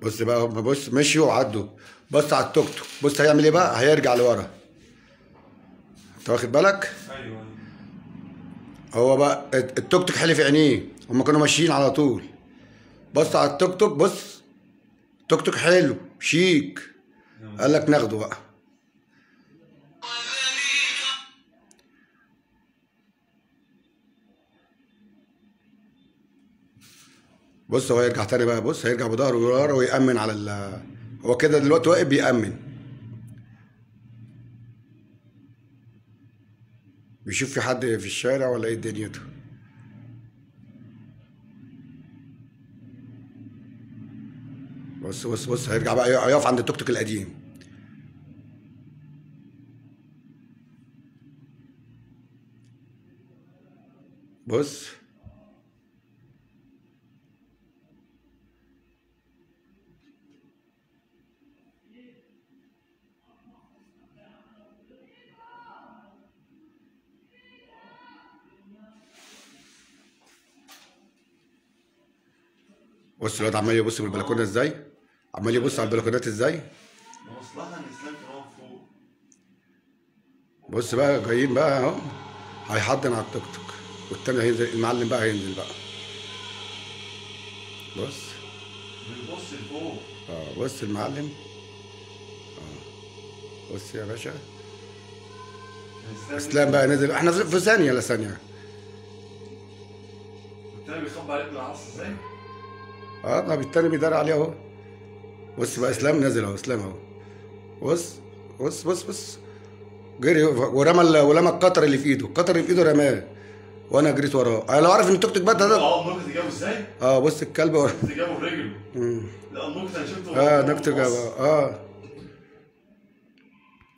بص بقى هم بص مشيوا وعدوا بص على التوك توك بص هيعمل ايه بقى هيرجع لورا انت واخد بالك ايوه هو بقى التوك توك حلف عينيه هم كانوا ماشيين على طول بص على التوك توك بص التوك توك حلو شيك قال لك ناخده بقى بص هو هيرجع تاني بقى بص هيرجع بظهره ورا ويأمن على ال هو كده دلوقتي واقف بيأمن بيشوف في حد في الشارع ولا ايه دنيته بص بص بص هيرجع بقى هيقف عند التوك توك القديم بص بص الواد عمال يبص من البلكونه ازاي عمال يبص على البلكونات ازاي مصلحة ان اسلام كان واقف فوق بص بقى جايين بقى اهو هيحضن على التوك توك والتاني هينزل المعلم بقى هينزل بقى بص بيبص لفوق اه بص المعلم اه بص يا باشا اسلام بقى نزل احنا في ثانيه لا ثانيه التاني بيخبي عليك بالعصا ازاي؟ اه ما بالتاني بيدار عليه اهو بص بقى اسلام نزل اهو اسلام اهو بص بص بص بص جري ورمى ال- ورمى القطر اللي في ايده القطر اللي في ايده رماه وانا جريت وراه انا لو عارف ان التوك توك بقى ده اه النكت جابه ازاي؟ اه بص الكلب ورا النكت جابه برجله مم. لا النكت انا شفته اه وهو نكتة بيبص. جابها اه